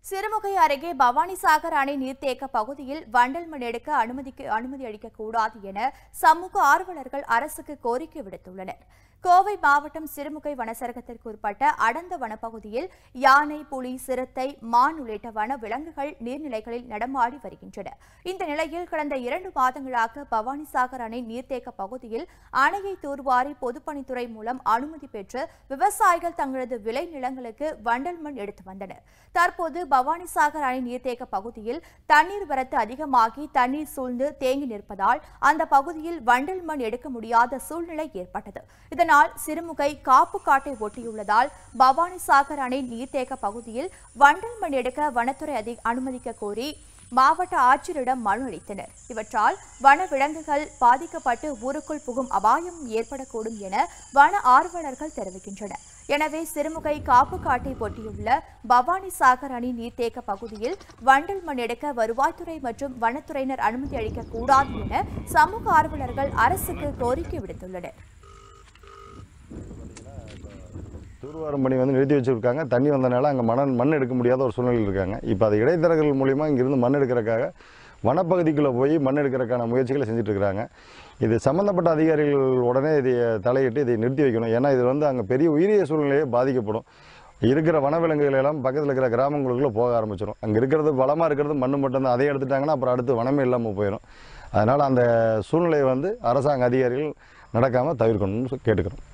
சிறுமுகை அருகே பவானிசாகர் அணை நீர்த்தேக்க பகுதியில் வண்டல் மண் எடுக்க அனுமதிக்க அனுமதி அளிக்கக்கூடாது என சமூக ஆர்வலர்கள் அரசுக்கு கோரிக்கை விடுத்துள்ளனர் கோவை மாவட்டம் சிறுமுகை வனச்சரகத்திற்கு உட்பட்ட அடர்ந்த வனப்பகுதியில் யானை புலி சிறுத்தை மான் உள்ளிட்ட வன விலங்குகள் நீர்நிலைகளில் நடமாடி வருகின்றன இந்த நிலையில் கடந்த இரண்டு மாதங்களாக பவானிசாகர் அணை நீர்த்தேக்க பகுதியில் அணையை தூர்வாரி பொதுப்பணித்துறை மூலம் அனுமதி பெற்று விவசாயிகள் தங்களது விளை நிலங்களுக்கு வண்டல் மண் எடுத்து வந்தனர் தற்போது பவானிசாகர் அணை நீர்த்தேக்க பகுதியில் தண்ணீர் வரத்து அதிகமாகி தண்ணீர் சூழ்ந்து தேங்கி நிற்பதால் அந்த பகுதியில் வண்டல் மண் எடுக்க முடியாத சூழ்நிலை ஏற்பட்டது இதனால் சிறுமுகை காப்பு காட்டை ஒட்டியுள்ளதால் பவானிசாகர் அணை நீர்த்தேக்க பகுதியில் வண்டல் மண் எடுக்க வனத்துறை அதி அனுமதிக்க கோரி மாவட்ட ஆட்சியரிடம் மனு அளித்தனர் இவற்றால் வன விலங்குகள் பாதிக்கப்பட்டு ஊருக்குள் புகும் அபாயம் ஏற்படக்கூடும் என வன ஆர்வலர்கள் தெரிவிக்கின்றனர் எனவே சிறுமுகை காப்பு காட்டை ஒட்டியுள்ள பவானி சாகர் அணை நீர்த்தேக்க பகுதியில் வண்டல் மண் எடுக்க வருவாய்த்துறை மற்றும் வனத்துறையினர் அனுமதி அளிக்கக்கூடாது என சமூக ஆர்வலர்கள் அரசுக்கு கோரிக்கை விடுத்துள்ளனர் தூர்வாரம் பணி வந்து நிறுத்தி வச்சுருக்காங்க தண்ணி வந்தனால அங்கே மணல் மண் எடுக்க முடியாத ஒரு சூழ்நிலையில் இருக்காங்க இப்போ அது இடைத்தரகர்கள் மூலிமா இங்கிருந்து மண் எடுக்கிறதுக்காக வனப்பகுதிக்குள்ளே போய் மண் எடுக்கிறதுக்கான முயற்சிகளை செஞ்சுட்டு இருக்கிறாங்க இது சம்மந்தப்பட்ட அதிகாரிகள் உடனே இதை தலையிட்டு இதை நிறுத்தி வைக்கணும் ஏன்னா இது வந்து அங்கே பெரிய உயிரிய சூழ்நிலையே பாதிக்கப்படும் இருக்கிற வனவிலங்குகள் எல்லாம் பக்கத்தில் இருக்கிற கிராமங்களுக்குள்ளே போக ஆரம்பிச்சிடும் அங்கே இருக்கிறது வளமாக இருக்கிறது மண் மட்டும்தான் அதை எடுத்துட்டாங்கன்னா அப்புறம் அடுத்து வனமே இல்லாமல் போயிடும் அதனால் அந்த சூழ்நிலையை வந்து அரசாங்க அதிகாரிகள் நடக்காமல் தவிர்க்கணும்னு கேட்டுக்கிறோம்